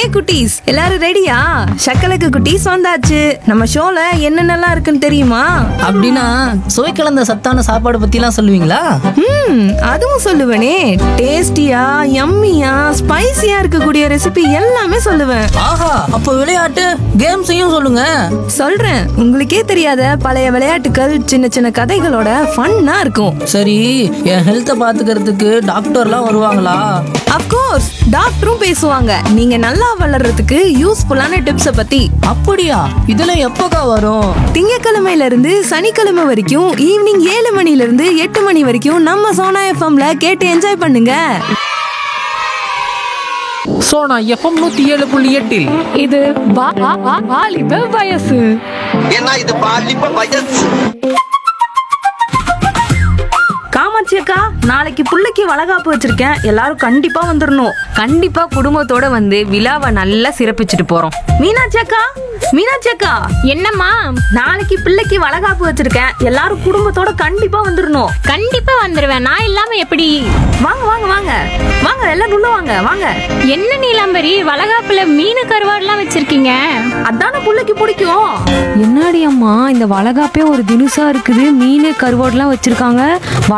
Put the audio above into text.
hi குட்டீஸ் எல்லாரும் ரெடியா சக்கலக்கு குட்டீஸ் வந்தாச்சு நம்ம ஷோல என்னென்னலாம் இருக்குன்னு தெரியுமா அப்படின்னா சுவை கலந்த சத்தான சாப்பாடு பத்திலாம் சொல்லுவீங்களா ம் அதுவும் சொல்லுவேனே டேஸ்டியா யம்மியா ஸ்பைசியா இருக்கக்கூடிய ரெசிபி எல்லாமே சொல்லுவேன் ஆஹா அப்ப விளையாட்டு கேம்ஸையும் சொல்லுங்க சொல்றேன் உங்களுக்கே தெரியாத பழைய விளையாட்டுகள் சின்ன சின்ன கதைகளோட ஃபன்னா இருக்கும் சரி என் ஹெல்த்தை பாத்துக்கிறதுக்கு டாக்டர்லாம் வருவாங்களா அப்கோர்ஸ் டாக்டரும் பேசுவாங்க நீங்க நல்லா வளர்றதுக்கு யூஸ்ஃபுல்லான டிப்ஸை பத்தி அப்படியா இதெல்லாம் எப்போக்கா வரும் திங்கக்கிழமையில இருந்து சனிக்கிழமை வரைக்கும் ஈவினிங் ஏழு மணில இருந்து எட்டு மணி வரைக்கும் நம்ம சோனா எஃப்எம்ல கேட்டு என்ஜாய் பண்ணுங்க சோனா எஃப்எம் நூத்தி ஏழு புள்ளி எட்டில் இது வா- வா- வா- வாலிப வயசு ஏன்னா இது பாலிப்ப வயசு காமாட்சி அக்கா நாளைக்கு புள்ளைக்கு வளகாப்பு வச்சிருக்கேன் எல்லாரும் கண்டிப்பா வந்துடணும் கண்டிப்பா குடும்பத்தோட வந்து விழாவை நல்லா சிறப்பிச்சுட்டு போறோம் மீனாட்சி அக்கா மீனாட்சி அக்கா என்னம்மா நாளைக்கு பிள்ளைக்கு வளகாப்பு வச்சிருக்கேன் எல்லாரும் குடும்பத்தோட கண்டிப்பா வந்துடணும் கண்டிப்பா வந்துருவேன் நான் இல்லாம எப்படி வாங்க வாங்க வாங்க வாங்க எல்லாரும் உள்ள வாங்க வாங்க என்ன நீலாம்பரி வளகாப்புல மீன் கருவாடுலாம் வச்சிருக்கீங்க அதான புள்ளைக்கு பிடிக்கும் என்னடி அம்மா இந்த வளகாப்பே ஒரு தினுசா இருக்குது மீன் கருவாடுலாம் வச்சிருக்காங்க